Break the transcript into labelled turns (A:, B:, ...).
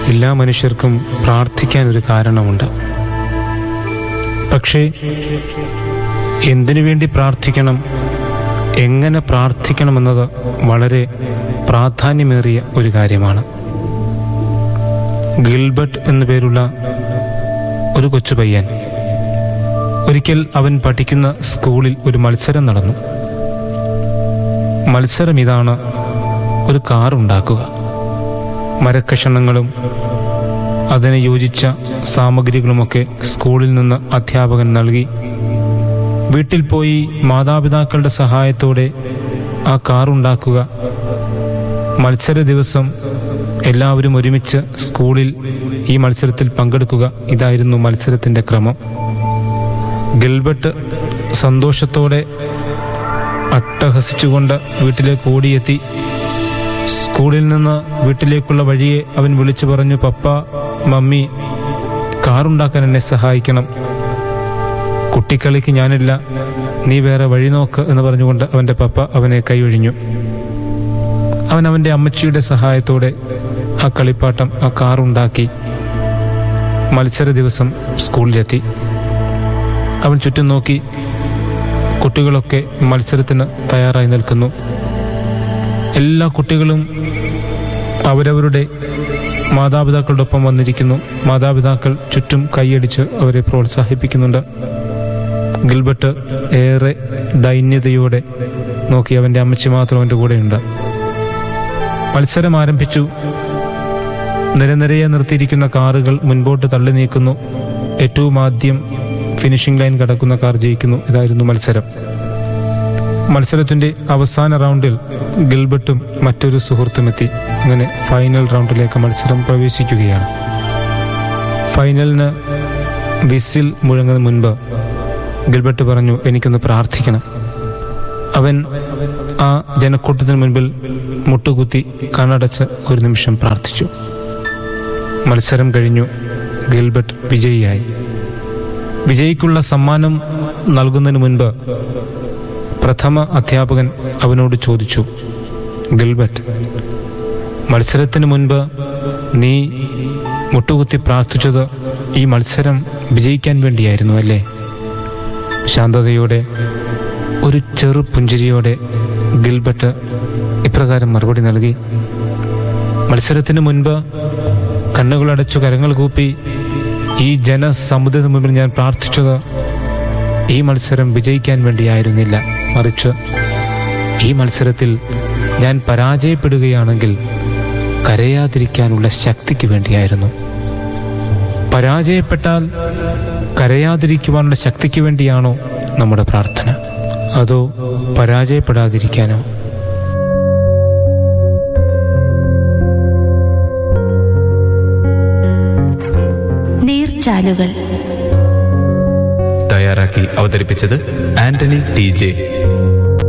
A: എല്ലാ മനുഷ്യർക്കും പ്രാർത്ഥിക്കാൻ ഒരു കാരണമുണ്ട് പക്ഷേ എന്തിനു വേണ്ടി പ്രാർത്ഥിക്കണം എങ്ങനെ പ്രാർത്ഥിക്കണമെന്നത് വളരെ പ്രാധാന്യമേറിയ ഒരു കാര്യമാണ് ഗിൽബർട്ട് എന്നു പേരുള്ള ഒരു കൊച്ചു പയ്യൻ ഒരിക്കൽ അവൻ പഠിക്കുന്ന സ്കൂളിൽ ഒരു മത്സരം നടന്നു മത്സരം ഇതാണ് ഒരു കാർ ഉണ്ടാക്കുക മരക്കഷണങ്ങളും അതിന് യോജിച്ച സാമഗ്രികളുമൊക്കെ സ്കൂളിൽ നിന്ന് അധ്യാപകൻ നൽകി വീട്ടിൽ പോയി മാതാപിതാക്കളുടെ സഹായത്തോടെ ആ കാർ ഉണ്ടാക്കുക മത്സര ദിവസം എല്ലാവരും ഒരുമിച്ച് സ്കൂളിൽ ഈ മത്സരത്തിൽ പങ്കെടുക്കുക ഇതായിരുന്നു മത്സരത്തിൻ്റെ ക്രമം ഗിൽബർട്ട് സന്തോഷത്തോടെ അട്ടഹസിച്ചുകൊണ്ട് വീട്ടിലേക്ക് ഓടിയെത്തി സ്കൂളിൽ നിന്ന് വീട്ടിലേക്കുള്ള വഴിയെ അവൻ വിളിച്ചു പറഞ്ഞു പപ്പ മമ്മി കാറുണ്ടാക്കാൻ എന്നെ സഹായിക്കണം കുട്ടിക്കളിക്ക് ഞാനില്ല നീ വേറെ വഴി നോക്ക് എന്ന് പറഞ്ഞുകൊണ്ട് അവൻ്റെ പപ്പ അവനെ കൈയൊഴിഞ്ഞു അവൻ അവൻ്റെ അമ്മച്ചിയുടെ സഹായത്തോടെ ആ കളിപ്പാട്ടം ആ കാറുണ്ടാക്കി മത്സര ദിവസം സ്കൂളിലെത്തി അവൻ ചുറ്റും നോക്കി കുട്ടികളൊക്കെ മത്സരത്തിന് തയ്യാറായി നിൽക്കുന്നു എല്ലാ കുട്ടികളും അവരവരുടെ മാതാപിതാക്കളുടെ ഒപ്പം വന്നിരിക്കുന്നു മാതാപിതാക്കൾ ചുറ്റും കൈയടിച്ച് അവരെ പ്രോത്സാഹിപ്പിക്കുന്നുണ്ട് ഗിൽബർട്ട് ഏറെ ദൈന്യതയോടെ നോക്കി അവൻ്റെ അമ്മച്ചി മാത്രം അവൻ്റെ കൂടെയുണ്ട് മത്സരം ആരംഭിച്ചു നിരനിരയെ നിർത്തിയിരിക്കുന്ന കാറുകൾ മുൻപോട്ട് തള്ളി നീക്കുന്നു ഏറ്റവും ആദ്യം ഫിനിഷിംഗ് ലൈൻ കടക്കുന്ന കാർ ജയിക്കുന്നു ഇതായിരുന്നു മത്സരം മത്സരത്തിന്റെ അവസാന റൗണ്ടിൽ ഗിൽബർട്ടും മറ്റൊരു സുഹൃത്തും എത്തി അങ്ങനെ ഫൈനൽ റൗണ്ടിലേക്ക് മത്സരം പ്രവേശിക്കുകയാണ് ഫൈനലിന് വിസിൽ മുഴങ്ങുന്നതിന് മുൻപ് ഗിൽബർട്ട് പറഞ്ഞു എനിക്കൊന്ന് പ്രാർത്ഥിക്കണം അവൻ ആ ജനക്കൂട്ടത്തിന് മുൻപിൽ മുട്ടുകുത്തി കണ്ണടച്ച് ഒരു നിമിഷം പ്രാർത്ഥിച്ചു മത്സരം കഴിഞ്ഞു ഗിൽബർട്ട് വിജയിയായി വിജയിക്കുള്ള സമ്മാനം നൽകുന്നതിന് മുൻപ് പ്രഥമ അധ്യാപകൻ അവനോട് ചോദിച്ചു ഗിൽബർട്ട് മത്സരത്തിന് മുൻപ് നീ മുട്ടുകുത്തി പ്രാർത്ഥിച്ചത് ഈ മത്സരം വിജയിക്കാൻ വേണ്ടിയായിരുന്നു അല്ലേ ശാന്തതയോടെ ഒരു ചെറു പുഞ്ചിരിയോടെ ഗിൽബർട്ട് ഇപ്രകാരം മറുപടി നൽകി മത്സരത്തിന് മുൻപ് കണ്ണുകളടച്ചു കരങ്ങൾ കൂപ്പി ഈ ജനസമുദ്രത്തിന് മുമ്പിൽ ഞാൻ പ്രാർത്ഥിച്ചത് ഈ മത്സരം വിജയിക്കാൻ വേണ്ടിയായിരുന്നില്ല മറിച്ച് ഈ മത്സരത്തിൽ ഞാൻ പരാജയപ്പെടുകയാണെങ്കിൽ കരയാതിരിക്കാനുള്ള ശക്തിക്ക് വേണ്ടിയായിരുന്നു പരാജയപ്പെട്ടാൽ കരയാതിരിക്കുവാനുള്ള ശക്തിക്ക് വേണ്ടിയാണോ നമ്മുടെ പ്രാർത്ഥന അതോ പരാജയപ്പെടാതിരിക്കാനോ
B: നീർച്ചാലുകൾ
C: തയ്യാറാക്കി അവതരിപ്പിച്ചത് ആന്റണി ടി ജെ